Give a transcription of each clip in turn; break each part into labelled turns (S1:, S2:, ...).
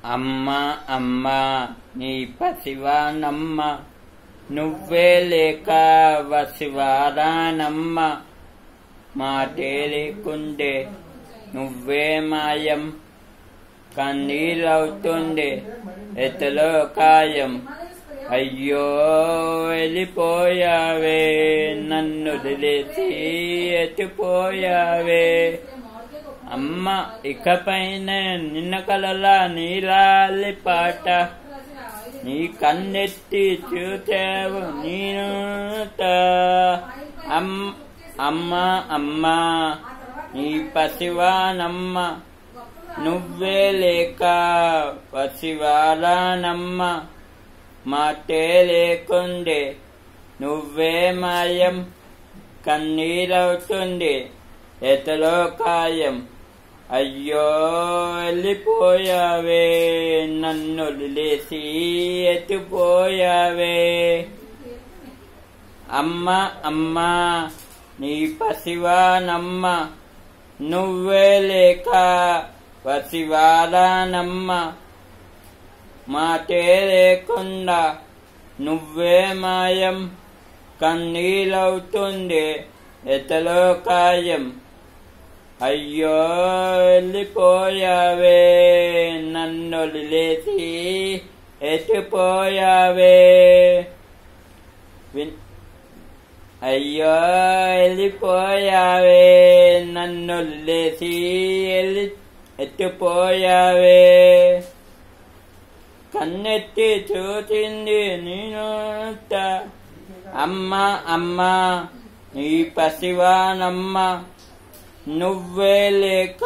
S1: అమ్మ అమ్మ నీ పసివానమ్మ నువ్వే లేక వసివారానమ్మ మాటే లేకుండే నువ్వే మాయం కన్నీళ్ళవుతుండే ఎతలో కాయం అయ్యో వెళ్ళిపోయావే నన్ను వదిలేసి ఎత్తిపోయావే అమ్మ ఇకపైన నిన్న కలలా నీలాలి పాట నీ కన్నెత్తి చూచావు నేను అమ్మ అమ్మ నీ పసివానమ్మ నువ్వే లేక పసివాలానమ్మ మాటే లేకుండే నువ్వే మాయం కన్నీరవుతుంది ఎతలో కాయం అయ్యో వెళ్ళిపోయావే నన్ను వదిలేసి ఎత్తిపోయావే అమ్మ అమ్మ నీ పసివానమ్మ నువ్వే లేక పసివారానమ్మ మాటే లేకుండా నువ్వే మాయం కన్నీలవుతుంది ఎతలో కాయం అయ్యో వెళ్ళిపోయావే నన్ను వదిలేసి ఎత్తిపోయావే విన్ అయ్యో వెళ్ళిపోయావే నన్ను వదిలేసి వెళ్ళి ఎత్తిపోయావే కన్నెత్తి చూసింది నేను అమ్మ అమ్మ నీ పసివానమ్మ నువ్వే లేక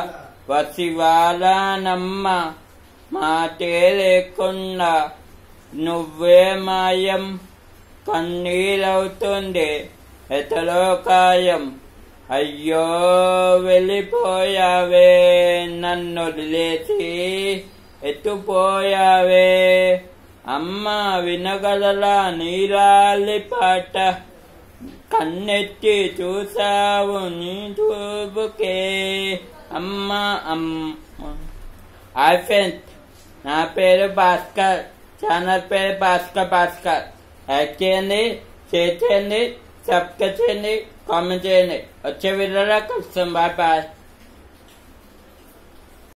S1: వసివాలానమ్మ మాటే లేకుండా నువ్వే మాయం కన్నీలవుతుంది ఎతలో కాయం అయ్యో వెళ్ళిపోయావే నన్ను వదిలేసి ఎత్తుపోయావే అమ్మ వినగలలా నీరాలి పాట కన్నెత్తి చూసావు నీ చూపుకే అమ్మ అమ్మ హాయ్ ఫ్రెండ్స్ నా పేరు భాస్కర్ ఛానల్ పేరు భాస్కర్ భాస్కర్ లైక్ చేయండి షేర్ చేయండి సబ్స్క్రైబ్ చేయండి కామెంట్ చేయండి వచ్చే వీడియోలో కలుస్తాం బాయ్ బాయ్